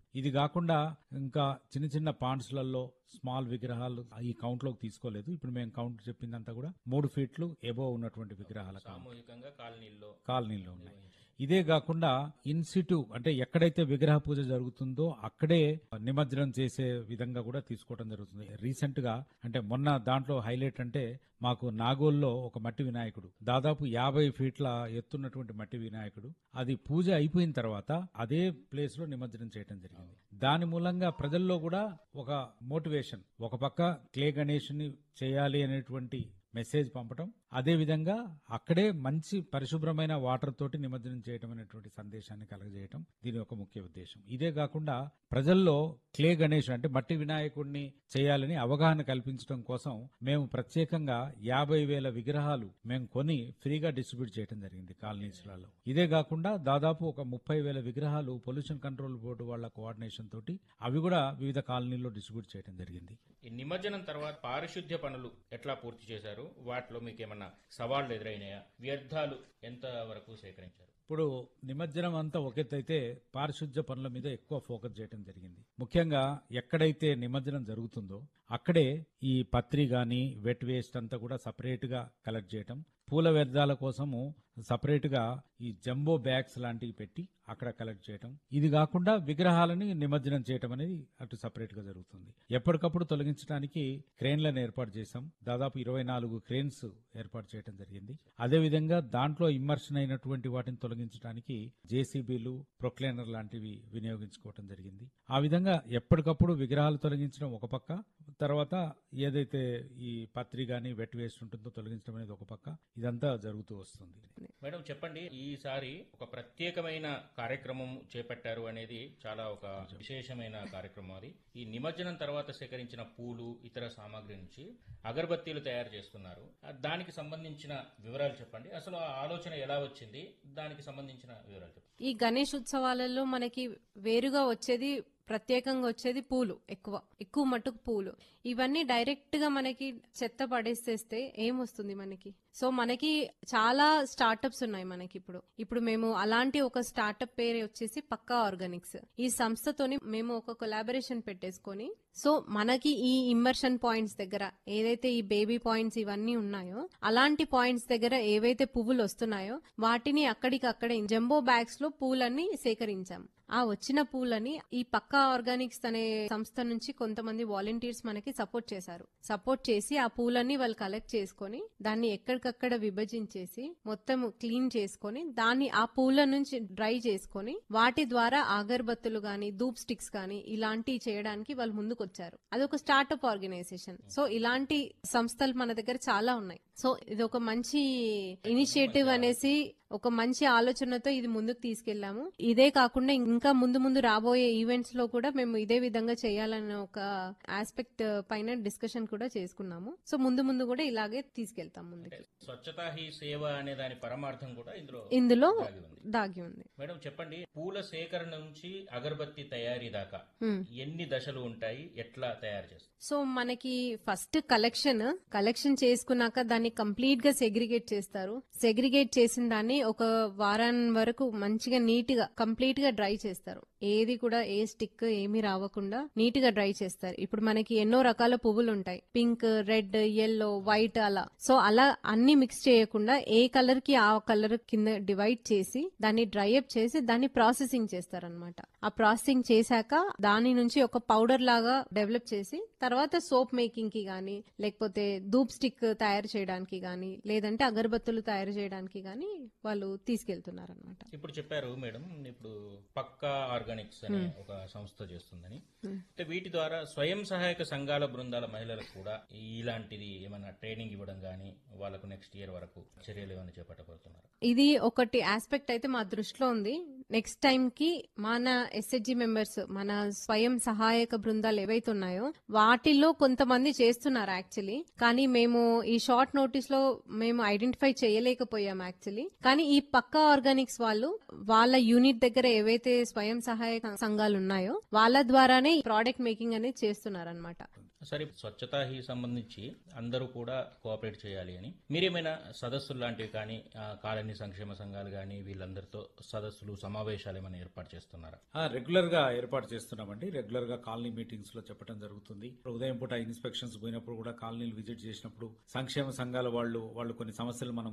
ఇది కాకుండా ఇంకా చిన్న చిన్న పాండ్స్లలో స్మాల్ విగ్రహాలు ఈ కౌంట్ లోకి తీసుకోలేదు ఇప్పుడు మేము కౌంట్ చెప్పిందంతా కూడా మూడు ఫీట్లు ఎబో ఉన్నటువంటి విగ్రహాల count. సామూహికంగా కాలనీల్లో కాలనీలో ఉన్నాయి ఇదే కాకుండా ఇన్సిటు అంటే ఎక్కడైతే విగ్రహ పూజ జరుగుతుందో అక్కడే నిమజ్జనం చేసే విధంగా కూడా తీసుకోవడం జరుగుతుంది రీసెంట్ గా అంటే మొన్న దాంట్లో హైలైట్ అంటే మాకు నాగోల్లో ఒక మట్టి వినాయకుడు దాదాపు యాభై ఫీట్ల ఎత్తున్నటువంటి మట్టి వినాయకుడు అది పూజ అయిపోయిన తర్వాత అదే ప్లేస్ లో నిమజ్జనం చేయడం జరిగింది దాని మూలంగా ప్రజల్లో కూడా ఒక మోటివేషన్ ఒక పక్క క్లే గణేష్ ని చేయాలి అనేటువంటి మెసేజ్ పంపటం అదే విధంగా అక్కడే మంచి పరిశుభ్రమైన వాటర్ తోటి నిమజ్జనం చేయడం అనేటువంటి సందేశాన్ని కలగజేయటం దీని యొక్క ముఖ్య ఉద్దేశం ఇదే కాకుండా ప్రజల్లో క్లే గణేష్ అంటే మట్టి వినాయకుడిని చేయాలని అవగాహన కల్పించడం కోసం మేము ప్రత్యేకంగా యాభై వేల విగ్రహాలు మేము కొని ఫ్రీగా డిస్ట్రిబ్యూట్ చేయడం జరిగింది కాలనీస్లలో ఇదే కాకుండా దాదాపు ఒక ముప్పై వేల విగ్రహాలు పొల్యూషన్ కంట్రోల్ బోర్డు వాళ్ళ కోఆర్డినేషన్ తోటి అవి కూడా వివిధ కాలనీల్లో డిస్ట్రిబ్యూట్ చేయడం జరిగింది ఈ నిమజ్జనం తర్వాత పారిశుద్ధ్య పనులు ఎట్లా పూర్తి చేశారు వాటిలో మీకు ఏమన్నా సవాళ్లు ఎదురైనాయా వ్యర్థాలు ఎంత వరకు సేకరించారు ఇప్పుడు నిమజ్జనం అంతా ఒకెత్తైతే పారిశుధ్య పనుల మీద ఎక్కువ ఫోకస్ చేయడం జరిగింది ముఖ్యంగా ఎక్కడైతే నిమజ్జనం జరుగుతుందో అక్కడే ఈ పత్రి గాని వెట్ వేస్ట్ అంతా కూడా సపరేట్ గా కలెక్ట్ చేయటం పూల వ్యర్థాల కోసము సపరేట్ గా ఈ జంబో బ్యాగ్స్ లాంటివి పెట్టి అక్కడ కలెక్ట్ చేయటం ఇది కాకుండా విగ్రహాలని నిమజ్జనం చేయటం అనేది అటు సపరేట్ గా జరుగుతుంది ఎప్పటికప్పుడు తొలగించడానికి క్రేన్లను ఏర్పాటు చేశాం దాదాపు ఇరవై నాలుగు క్రేన్స్ ఏర్పాటు చేయడం జరిగింది అదే విధంగా దాంట్లో ఇమ్మర్షన్ అయినటువంటి వాటిని తొలగించడానికి జేసీబీలు ప్రొక్లైనర్ లాంటివి వినియోగించుకోవటం జరిగింది ఆ విధంగా ఎప్పటికప్పుడు విగ్రహాలు తొలగించడం ఒక పక్క తర్వాత ఏదైతే ఈ పత్రి గాని వెట్ వేస్ట్ ఉంటుందో తొలగించడం అనేది ఒక పక్క ఇదంతా జరుగుతూ వస్తుంది మేడం చెప్పండి ఈసారి ఒక ప్రత్యేకమైన కార్యక్రమం చేపట్టారు అనేది చాలా ఒక విశేషమైన కార్యక్రమం అది ఈ నిమజ్జనం తర్వాత సేకరించిన పూలు ఇతర సామాగ్రి నుంచి అగరబత్తీలు తయారు చేస్తున్నారు ఆ దానికి సంబంధించిన వివరాలు చెప్పండి అసలు ఆ ఆలోచన ఎలా వచ్చింది దానికి సంబంధించిన వివరాలు చెప్పండి ఈ గణేష్ ఉత్సవాలలో మనకి వేరుగా వచ్చేది ప్రత్యేకంగా వచ్చేది పూలు ఎక్కువ ఎక్కువ మట్టుకు పూలు ఇవన్నీ డైరెక్ట్ గా మనకి చెత్త పడేసేస్తే ఏమొస్తుంది మనకి సో మనకి చాలా స్టార్టప్స్ ఉన్నాయి మనకి ఇప్పుడు ఇప్పుడు మేము అలాంటి ఒక స్టార్టప్ పేరు వచ్చేసి పక్కా ఆర్గానిక్స్ ఈ సంస్థతోని మేము ఒక కొలాబరేషన్ పెట్టేసుకొని సో మనకి ఈ ఇమ్మర్షన్ పాయింట్స్ దగ్గర ఏదైతే ఈ బేబీ పాయింట్స్ ఇవన్నీ ఉన్నాయో అలాంటి పాయింట్స్ దగ్గర ఏవైతే పువ్వులు వస్తున్నాయో వాటిని అక్కడికక్కడే జంబో బ్యాగ్స్ లో పూలన్నీ సేకరించాం ఆ వచ్చిన పూలని ఈ పక్కా ఆర్గానిక్స్ అనే సంస్థ నుంచి కొంతమంది వాలంటీర్స్ మనకి సపోర్ట్ చేశారు సపోర్ట్ చేసి ఆ పూలన్నీ వాళ్ళు కలెక్ట్ చేసుకొని దాన్ని ఎక్కడికక్కడ విభజించేసి మొత్తం క్లీన్ చేసుకొని దాన్ని ఆ పూల నుంచి డ్రై చేసుకొని వాటి ద్వారా అగరబత్తులు గాని ధూప్ స్టిక్స్ గాని ఇలాంటివి చేయడానికి వాళ్ళు ముందుకు వచ్చారు అది ఒక స్టార్టప్ ఆర్గనైజేషన్ సో ఇలాంటి సంస్థలు మన దగ్గర చాలా ఉన్నాయి సో ఇది ఒక మంచి ఇనిషియేటివ్ అనేసి ఒక మంచి ఆలోచనతో ఇది ముందుకు తీసుకెళ్లాము ఇదే కాకుండా ఇంకా ముందు ముందు రాబోయే ఈవెంట్స్ లో కూడా మేము ఇదే విధంగా చేయాలన్న ఒక ఆస్పెక్ట్ పైన డిస్కషన్ కూడా చేసుకున్నాము సో ముందు ముందు కూడా ఇలాగే తీసుకెళ్తాం ముందుకి స్వచ్ఛతా హీ సేవ అనే దాని పరమార్థం కూడా ఇందులో ఇందులో దాగి ఉంది దాగి ఉంది మేడం చెప్పండి పూల సేకరణ నుంచి అగరబత్తి తయారీ దాకా Hmm. ఎన్ని దశలు ఉంటాయి ఎట్లా తయారు చేస్తారు సో మనకి ఫస్ట్ కలెక్షన్ కలెక్షన్ చేసుకున్నాక దాన్ని కంప్లీట్ గా సెగ్రిగేట్ చేస్తారు సెగ్రిగేట్ చేసిన దాన్ని ఒక వారం వరకు మంచిగా నీట్ గా కంప్లీట్ గా డ్రై చేస్తారు ఏది కూడా ఏ స్టిక్ ఏమీ రావకుండా నీట్ గా డ్రై చేస్తారు ఇప్పుడు మనకి ఎన్నో రకాల పువ్వులు ఉంటాయి పింక్ రెడ్ ఎల్లో వైట్ అలా సో అలా అన్ని మిక్స్ చేయకుండా ఏ కలర్ కి ఆ కలర్ కింద డివైడ్ చేసి దాన్ని డ్రై అప్ చేసి దాన్ని ప్రాసెసింగ్ చేస్తారనమాట ఆ ప్రాసెసింగ్ చేశాక దాని నుంచి ఒక పౌడర్ లాగా డెవలప్ చేసి తర్వాత సోప్ మేకింగ్ కి గానీ లేకపోతే ధూప్ స్టిక్ తయారు చేయడానికి గానీ లేదంటే అగరబత్తులు తయారు చేయడానికి గానీ వాళ్ళు తీసుకెళ్తున్నారు అనమాట ఇప్పుడు చెప్పారు మేడం ఇప్పుడు పక్కా ఆర్గానిక్స్ అనే ఒక సంస్థ చేస్తుందని అంటే వీటి ద్వారా స్వయం సహాయక సంఘాల బృందాల మహిళలకు కూడా ఇలాంటిది ఏమైనా ట్రైనింగ్ ఇవ్వడం గానీ వాళ్ళకు నెక్స్ట్ ఇయర్ వరకు చర్యలు ఏమైనా చేపట్టబోతున్నారు ఇది ఒకటి ఆస్పెక్ట్ అయితే మా దృష్టిలో ఉంది నెక్స్ట్ టైం కి మన ఎస్హెచ్జి మెంబర్స్ మన స్వయం సహాయక బృందాలు ఏవైతే ఉన్నాయో వాటిల్లో కొంతమంది చేస్తున్నారు యాక్చువల్లీ కానీ మేము ఈ షార్ట్ నోటీస్ లో మేము ఐడెంటిఫై చేయలేకపోయాం యాక్చువల్లీ కానీ ఈ పక్కా ఆర్గానిక్స్ వాళ్ళు వాళ్ళ యూనిట్ దగ్గర ఏవైతే స్వయం సహాయక సంఘాలు ఉన్నాయో వాళ్ళ ద్వారానే ప్రోడక్ట్ మేకింగ్ అనేది చేస్తున్నారు అనమాట సరే స్వచ్ఛతా హీ సంబంధించి అందరూ కూడా కోఆపరేట్ చేయాలి అని మీరేమైనా సదస్సులు లాంటివి కానీ ఆ, కాలనీ సంక్షేమ సంఘాలు కానీ వీళ్ళందరితో సదస్సులు సమావేశాలు ఏమైనా ఏర్పాటు చేస్తున్నారా ఆ, రెగ్యులర్ గా ఏర్పాటు చేస్తున్నామండి రెగ్యులర్ గా కాలనీ మీటింగ్స్ లో చెప్పడం జరుగుతుంది ఉదయం పూట ఇన్స్పెక్షన్స్ పోయినప్పుడు కూడా కాలనీలు విజిట్ చేసినప్పుడు సంక్షేమ సంఘాల వాళ్ళు వాళ్ళు కొన్ని సమస్యలు మనం